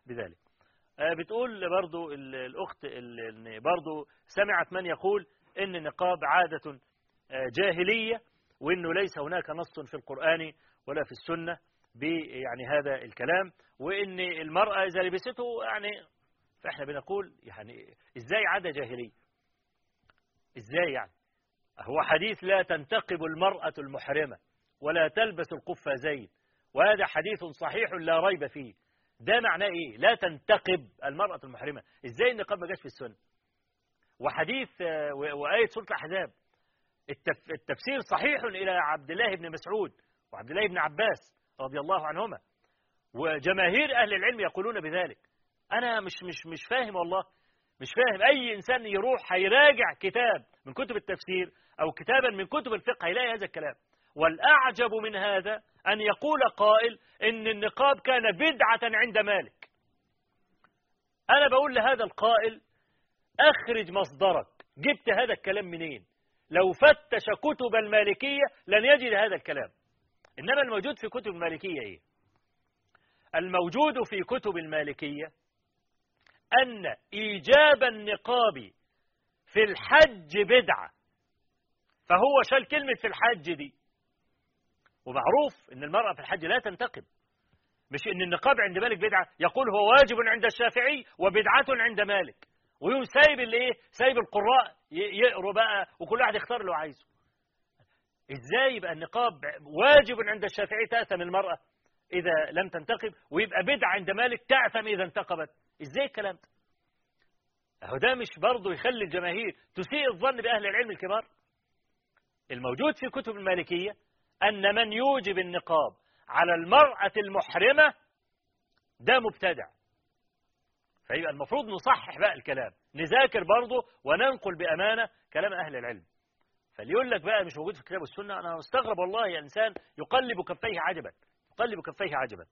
بذلك آه، بتقول برضو ال- الأخت ال- إن برضو سمعت من يقول إن النقاب عادة آه، جاهلية وإنه ليس هناك نص في القرآن ولا في السنة ب يعني هذا الكلام وإن المرأة إذا لبسته يعني فإحنا بنقول يعني إزاي عادة جاهلية إزاي يعني هو حديث لا تنتقب المرأة المحرمة ولا تلبس القفازين وهذا حديث صحيح لا ريب فيه ده معناه ايه لا تنتقب المرأة المحرمة ازاي النقاب ما جاش في السنة وحديث آه، و- وآية سورة الأحزاب التف- التفسير صحيح إلى عبد الله بن مسعود وعبد الله بن عباس رضي الله عنهما وجماهير أهل العلم يقولون بذلك أنا مش مش مش فاهم والله مش فاهم أي إنسان يروح هيراجع كتاب من كتب التفسير أو كتابا من كتب الفقه هيلاقي هذا الكلام والأعجب من هذا أن يقول قائل إن النقاب كان بدعة عند مالك أنا بقول لهذا القائل أخرج مصدرك جبت هذا الكلام منين لو فتش كتب المالكية لن يجد هذا الكلام إنما الموجود في كتب المالكية إيه الموجود في كتب المالكية أن إيجاب النقاب في الحج بدعة فهو شال كلمة في الحج دي ومعروف أن المرأة في الحج لا تنتقب مش أن النقاب عند مالك بدعة يقول هو واجب عند الشافعي وبدعة عند مالك ويوم سايب الايه سايب القراء ي- يقروا بقى وكل واحد يختار اللي هو عايزه ازاي يبقى النقاب واجب عند الشافعي تأثم المرأة إذا لم تنتقب ويبقى بدعة عند مالك تأثم إذا انتقبت ازاي الكلام ده اهو ده مش برضه يخلي الجماهير تسيء الظن بأهل العلم الكبار الموجود في كتب المالكية أن من يوجب النقاب على المرأة المحرمة ده مبتدع فيبقى المفروض نصحح بقى الكلام نذاكر برضه وننقل بأمانة كلام أهل العلم فاللي يقول لك بقى مش موجود في الكتاب والسنة أنا مستغرب والله يا إنسان يقلب كفيه عجبا يقلب كفيه عجبا